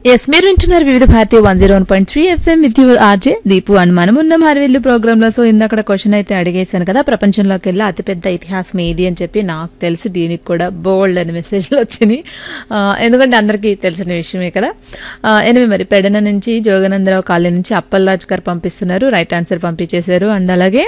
yes మీరు వింటున్నారు Vividh Bharati one zero one point three FM with your RJ Deepu అని మనం ఉన్నాం హరివెల్లి ప్రోగ్రామ్ లో సో ఇందాక క్వశ్చన్ అయితే అడిగేశాను కదా ప్రపంచంలోకి వెళ్ళి అతిపెద్ద ఇతిహాసం ఏది అని చెప్పి నాకు తెలిసి దీనికి కూడా బోల్డ్ అని మెసేజ్లు వచ్చినాయి ఆ, ఎందుకంటే అందరికీ తెలిసిన విషయమే కదా ఎనిమిది మరి పెడన నుంచి జోగనందరావు కాలనీ నుంచి అప్పల్రాజు గారు పంపిస్తున్నారు రైట్ ఆన్సర్ పంపించేశారు అండ్ అలాగే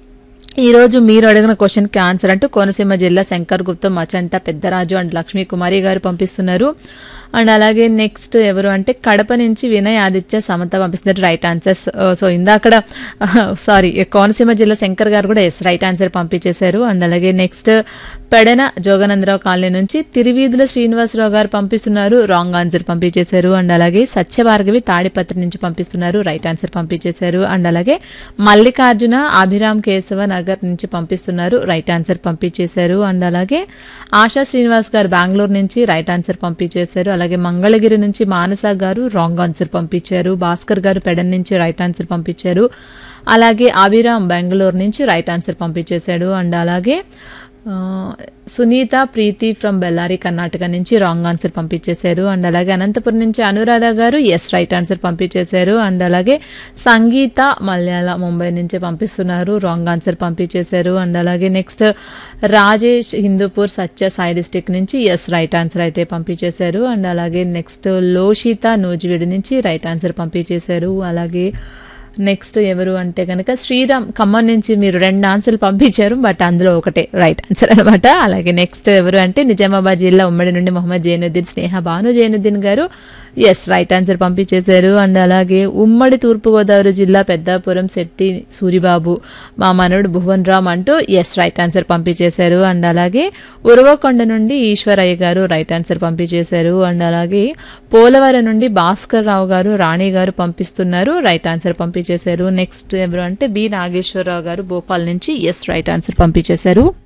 ఈ రోజు మీరు అడిగిన క్వశ్చన్ కి ఆన్సర్ అంటూ కోనసీమ జిల్లా శంకర్ గుప్తం మచంట పెద్దరాజు అండ్ లక్ష్మీ కుమారి గారు పంపిస్తున్నారు అండ్ అలాగే నెక్స్ట్ ఎవరు అంటే కడప నుంచి వినయ్ ఆదిత్య సమత పంపిస్తున్నారు రైట్ ఆన్సర్స్ సో ఇందాకడ సారీ కోనసీమ జిల్లా శంకర్ గారు కూడా ఎస్ రైట్ ఆన్సర్ పంపించేశారు అండ్ అలాగే నెక్స్ట్ పెడన జోగనందరావు కాలనీ నుంచి తిరువీధుల శ్రీనివాసరావు గారు పంపిస్తున్నారు రాంగ్ ఆన్సర్ పంపించేశారు అండ్ అలాగే సత్యభార్గవి తాడిపత్రి నుంచి పంపిస్తున్నారు రైట్ ఆన్సర్ పంపించేశారు అండ్ అలాగే మల్లికార్జున అభిరామ్ కేశవ నగర్ నుంచి పంపిస్తున్నారు రైట్ ఆన్సర్ పంపించేశారు అండ్ అలాగే ఆశా శ్రీనివాస్ గారు బెంగళూరు నుంచి రైట్ ఆన్సర్ పంపించేశారు అలాగే మంగళగిరి నుంచి మానస గారు రాంగ్ ఆన్సర్ పంపించారు భాస్కర్ గారు పెడన్ నుంచి రైట్ ఆన్సర్ పంపించారు అలాగే అభిరామ్ బెంగళూరు నుంచి రైట్ ఆన్సర్ పంపించేశాడు అండ్ అలాగే ఆ, సునీత ప్రీతి ఫ్రమ్ బెల్లారి కర్ణాటక నుంచి రాంగ్ ఆన్సర్ పంపించేశారు అండ్ అలాగే అనంతపురం నుంచి అనురాధ గారు ఎస్ రైట్ ఆన్సర్ పంపించేశారు అండ్ అలాగే సంగీత మలయాళ ముంబై నుంచి పంపిస్తున్నారు రాంగ్ ఆన్సర్ పంపించేశారు అండ్ అలాగే నెక్స్ట్ రాజేష్ హిందూపూర్ సత్య సాయి డిస్టిక్ నుంచి ఎస్ రైట్ ఆన్సర్ అయితే పంపించేశారు అండ్ అలాగే నెక్స్ట్ లోషిత నూజివీడు నుంచి రైట్ ఆన్సర్ పంపించేశారు అలాగే నెక్స్ట్ ఎవరు అంటే కనుక శ్రీరామ్ ఖమ్మం నుంచి మీరు రెండు ఆన్సర్లు పంపించారు బట్ అందులో ఒకటే రైట్ ఆన్సర్ అనమాట అలాగే నెక్స్ట్ ఎవరు అంటే నిజామాబాద్ జిల్లా ఉమ్మడి నుండి మొహమ్మద్ జైనుద్దీన్ స్నేహ భాను జైనుద్దీన్ గారు ఎస్ రైట్ ఆన్సర్ పంపించేశారు అండ్ అలాగే ఉమ్మడి తూర్పుగోదావరి జిల్లా పెద్దాపురం శెట్టి సూరిబాబు మా మనవడు భువన్ రామ్ అంటూ ఎస్ రైట్ ఆన్సర్ పంపించేశారు అండ్ అలాగే ఉరవకొండ నుండి ఈశ్వరయ్య గారు రైట్ ఆన్సర్ పంపించేశారు అండ్ అలాగే పోలవరం నుండి భాస్కర్ రావు గారు రాణి గారు పంపిస్తున్నారు రైట్ ఆన్సర్ పంపించేశారు నెక్స్ట్ ఎవరు అంటే బి నాగేశ్వరరావు గారు భోపాల్ నుంచి ఎస్ రైట్ ఆన్సర్ పంపించేశారు